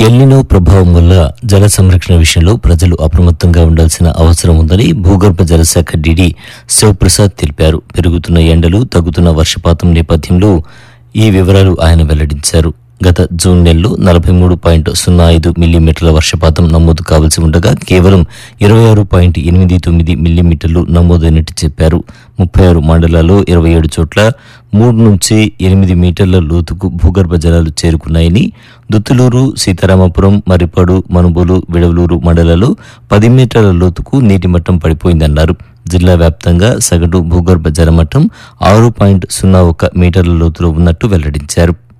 El Niño ప్రభావం వల్ల జల సంరక్షణ విషయంలో ప్రజలు అప్రమత్తంగా ఉండాల్సిన అవసరం ఉందని భూగర్భ జలశాఖ డీడీ శివప్రసాద్ తెలిపారు పెరుగుతున్న ఎండలు తగ్గుతున్న వర్షపాతం నేపథ్యంలో ఈ వివరాలు ఆయన వెల్లడించారు గత జూన్ నెలలో నలభై మూడు పాయింట్ సున్నా ఐదు మిల్లీమీటర్ల వర్షపాతం నమోదు కావాల్సి ఉండగా కేవలం ఇరవై ఆరు పాయింట్ ఎనిమిది తొమ్మిది మిల్లీమీటర్లు నమోదైనట్టు చెప్పారు ముప్పై ఆరు మండలాల్లో ఇరవై ఏడు చోట్ల మూడు నుంచి ఎనిమిది మీటర్ల లోతుకు భూగర్భ జలాలు చేరుకున్నాయని దుత్తులూరు సీతారామపురం మర్రిపాడు మనుబోలు విడవలూరు మండలాల్లో పది మీటర్ల లోతుకు నీటి మట్టం పడిపోయిందన్నారు జిల్లా వ్యాప్తంగా సగటు భూగర్భ జలమట్టం ఆరు పాయింట్ సున్నా ఒక మీటర్ల లోతులో ఉన్నట్టు వెల్లడించారు